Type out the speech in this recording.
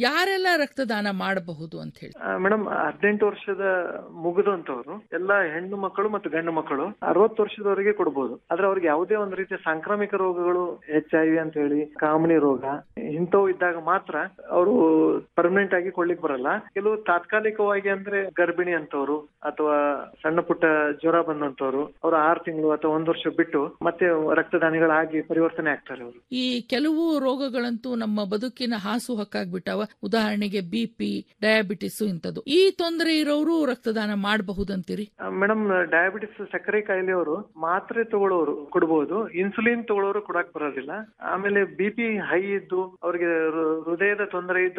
ಯಾರೆಲ್ಲ ರಕ್ತದಾನ ಮಾಡಬಹುದು ಅಂತ ಹೇಳಿ ಮೇಡಮ್ ಹದಿನೆಂಟು ವರ್ಷದ ಮುಗಿದಂತವ್ರು ಎಲ್ಲ ಹೆಣ್ಣು ಮಕ್ಕಳು ಮತ್ತು ಗಂಡು ಮಕ್ಕಳು ಅರವತ್ತು ವರ್ಷದವರೆಗೆ ಕೊಡಬಹುದು ಆದ್ರೆ ಅವ್ರಿಗೆ ಯಾವುದೇ ಒಂದು ರೀತಿಯ ಸಾಂಕ್ರಾಮಿಕ ರೋಗಗಳು ಎಚ್ ಐ ವಿ ಅಂತ ಹೇಳಿ ಕಾಮಣಿ ರೋಗ ಇಂಥವು ಇದ್ದಾಗ ಮಾತ್ರ ಅವರು ಪರ್ಮನೆಂಟ್ ಆಗಿ ಕೊಡ್ಲಿಕ್ಕೆ ಬರಲ್ಲ ಕೆಲವು ತಾತ್ಕಾಲಿಕವಾಗಿ ಅಂದ್ರೆ ಗರ್ಭಿಣಿ ಅಂತವ್ರು ಅಥವಾ ಸಣ್ಣ ಪುಟ್ಟ ಜ್ವರ ಬಂದಂತವ್ರು ಅವ್ರು ಆರು ತಿಂಗಳು ಅಥವಾ ಒಂದ್ ವರ್ಷ ಬಿಟ್ಟು ಮತ್ತೆ ರಕ್ತದಾನಿಗಳಾಗಿ ಪರಿವರ್ತನೆ ಆಗ್ತಾರೆ ಅವರು ಈ ಕೆಲವು ರೋಗಗಳಂತೂ ನಮ್ಮ ಬದುಕಿನ ಹಾಸು ಹಕ್ಕಾಗ್ಬಿಟ್ಟವ ಉದಾಹರಣೆಗೆ ಬಿ ಪಿ ಡಯಾಬಿಟಿಸ್ ಇಂಥದ್ದು ಈ ತೊಂದರೆ ಇರೋರು ರಕ್ತದಾನ ಮಾಡಬಹುದಂತೀರಿ ಮೇಡಮ್ ಡಯಾಬಿಟಿಸ್ ಸಕ್ಕರೆ ಕಾಯಿಲೆಯವರು ಮಾತ್ರೆ ತಗೊಳ್ಳೋರು ಕೊಡಬಹುದು ಇನ್ಸುಲಿನ್ ತಗೊಳ್ಳೋರು ಕೊಡಕ್ ಬರೋದಿಲ್ಲ ಆಮೇಲೆ ಬಿ ಪಿ ಹೈ ಇದ್ದು ಅವ್ರಿಗೆ ಹೃದಯದ ತೊಂದರೆ ಇದ್ದು